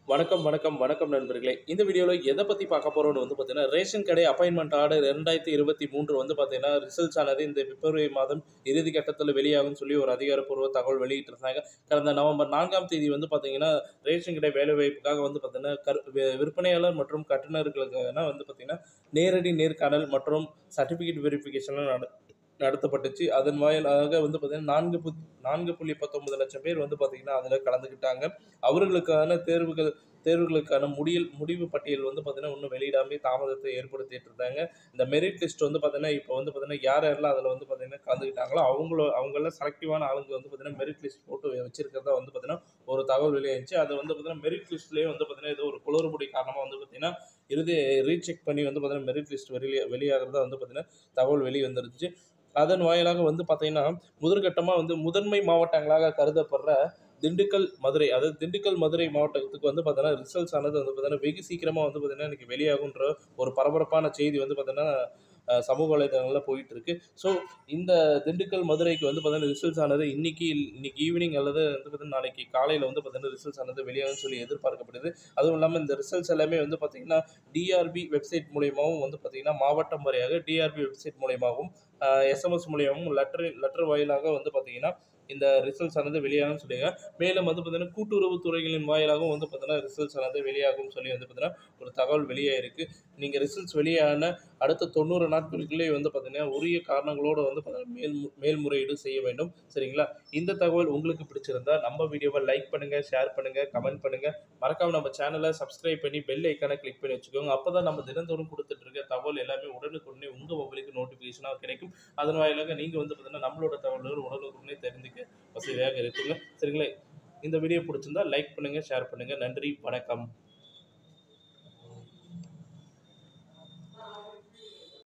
வணக்கம் வணக்கம் வணக்கம் நண்பர்களே இந்த வீடியோவில் எதை பற்றி பார்க்க போகிறோம்னு வந்து பார்த்தீங்கன்னா ரேஷன் கடை அப்பாயின்மெண்ட் ஆர்டர் ரெண்டாயிரத்தி இருபத்தி மூன்று வந்து பார்த்தீங்கன்னா ரிசல்ட்ஸ் ஆனது இந்த பிப்ரவரி மாதம் இறுதி கட்டத்தில் வெளியாகும்னு சொல்லி ஒரு அதிகாரப்பூர்வ தகவல் வெளியிட்டிருந்தாங்க கடந்த நவம்பர் நான்காம் தேதி வந்து பார்த்தீங்கன்னா ரேஷன் கடை வேலைவாய்ப்புக்காக வந்து பார்த்தீங்கன்னா கரு வி- விற்பனையாளர் மற்றும் கட்டுநர்களுக்கான வந்து பார்த்தீங்கன்னா நேரடி நேர்காணல் மற்றும் சர்டிஃபிகேட் வெரிஃபிகேஷன்லாம் நட நடத்தப்பட்டுச்சு அதன் வாயிலாக வந்து பார்த்தீங்கன்னா நான்கு பு நான்கு புள்ளி பத்தொன்பது லட்சம் பேர் வந்து பார்த்தீங்கன்னா அதில் கலந்துக்கிட்டாங்க அவர்களுக்கான தேர்வுகள் தேர்வுகளுக்கான முடியல் முடிவு பட்டியல் வந்து பார்த்தீங்கன்னா இன்னும் வெளியிடாமே தாமதத்தை ஏற்படுத்திட்டு இருந்தாங்க இந்த மெரிட் லிஸ்ட் வந்து பார்த்தீங்கன்னா இப்போ வந்து பார்த்தீங்கன்னா யார் யாரெல்லாம் அதில் வந்து பார்த்தீங்கன்னா கலந்துக்கிட்டாங்களோ அவங்கள அவங்கள செலக்டிவான ஆளுங்க வந்து பார்த்தீங்கன்னா மெரிட் லிஸ்ட் போட்டு வச்சிருக்கிறதா வந்து பார்த்தீங்கன்னா ஒரு தகவல் வெளியாச்சு அது வந்து பார்த்தீங்கன்னா மெரிட் லிஸ்ட்லேயே வந்து பார்த்தீங்கன்னா ஏதோ ஒரு குளறுபடி காரணமாக வந்து பார்த்தீங்கன்னா இறுதி ரீசெக் பண்ணி வந்து பார்த்தீங்கன்னா மெரிட் லிஸ்ட் வெளியே வெளியாகிறதா வந்து பார்த்தீங்கன்னா தகவல் வெளி வந்துருச்சு அதன் வாயிலாக வந்து பார்த்தீங்கன்னா முதற்கட்டமாக வந்து முதன்மை மாவட்டங்களாக கருதப்படுற திண்டுக்கல் மதுரை அதாவது திண்டுக்கல் மதுரை மாவட்டத்துக்கு வந்து பார்த்தீங்கன்னா ரிசல்ட்ஸ் ஆனது வந்து பார்த்தீங்கன்னா வெகு சீக்கிரமாக வந்து பார்த்தீங்கன்னா இன்னைக்கு வெளியாகுன்ற ஒரு பரபரப்பான செய்தி வந்து பார்த்தீங்கன்னா அஹ், சமூக வலைதளங்களில் போயிட்டு இருக்கு ஸோ இந்த திண்டுக்கல் மதுரைக்கு வந்து பார்த்தீங்கன்னா ரிசல்ட்ஸ் ஆனது இன்னைக்கு இன்னைக்கு ஈவினிங் அல்லது வந்து பார்த்தீங்கன்னா நாளைக்கு காலையில் வந்து பார்த்தீங்கன்னா ரிசல்ட்ஸ் ஆனது வெளியாகும்னு சொல்லி எதிர்பார்க்கப்படுது அதுவும் இல்லாமல் இந்த ரிசல்ட்ஸ் எல்லாமே வந்து பார்த்தீங்கன்னா டிஆர்பி வெப்சைட் மூலியமாகவும் வந்து பார்த்தீங்கன்னா மாவட்டம் வாரியாக டிஆர்பி வெப்சைட் மூலியமாகவும் எஸ்எம்எஸ் மூலியமாகவும் லெட்டர் லெட்டர் வாயிலாக வந்து பார்த்தீங்கன்னா இந்த ரிசல்ட்ஸ் ஆனது வெளியாகும்னு சொல்லிங்க மேலும் வந்து பார்த்தீங்கன்னா கூட்டுறவு துறைகளின் வாயிலாகவும் வந்து பார்த்தீங்கன்னா ரிசல்ட்ஸ் ஆனது வெளியாகும்னு சொல்லி வந்து பார்த்தீங்கன்னா ஒரு தகவல் வெளியாயிருக்கு நீங்கள் ரிசல்ட்ஸ் வெளியான அடுத்த தொண்ணூறு நாட்களுக்குள்ளே வந்து பார்த்தீங்கன்னா உரிய காரணங்களோடு வந்து பார்த்தீங்கன்னா மேல் மேல்முறையீடு செய்ய வேண்டும் சரிங்களா இந்த தகவல் உங்களுக்கு பிடிச்சிருந்தா நம்ம வீடியோவை லைக் பண்ணுங்கள் ஷேர் பண்ணுங்கள் கமெண்ட் பண்ணுங்கள் மறக்காம நம்ம சேனலை சப்ஸ்கிரைப் பண்ணி பெல் ஐக்கானை கிளிக் பண்ணி வச்சுக்கோங்க அப்போ தான் நம்ம தினந்தோறும் கொடுத்துட்டு இருக்க தகவல் எல்லாமே உடனுக்குடனே உங்கள் மொபைலுக்கு நோட்டிஃபிகேஷனாக கிடைக்கும் அதன் வாயிலாக நீங்கள் வந்து பார்த்தீங்கன்னா நம்மளோட தகவல்கள் உடனுக்குடனே தெரிஞ்சுக்க வசதியாக இருக்குங்க சரிங்களா இந்த வீடியோ பிடிச்சிருந்தா லைக் பண்ணுங்கள் ஷேர் பண்ணுங்கள் நன்றி வணக்கம்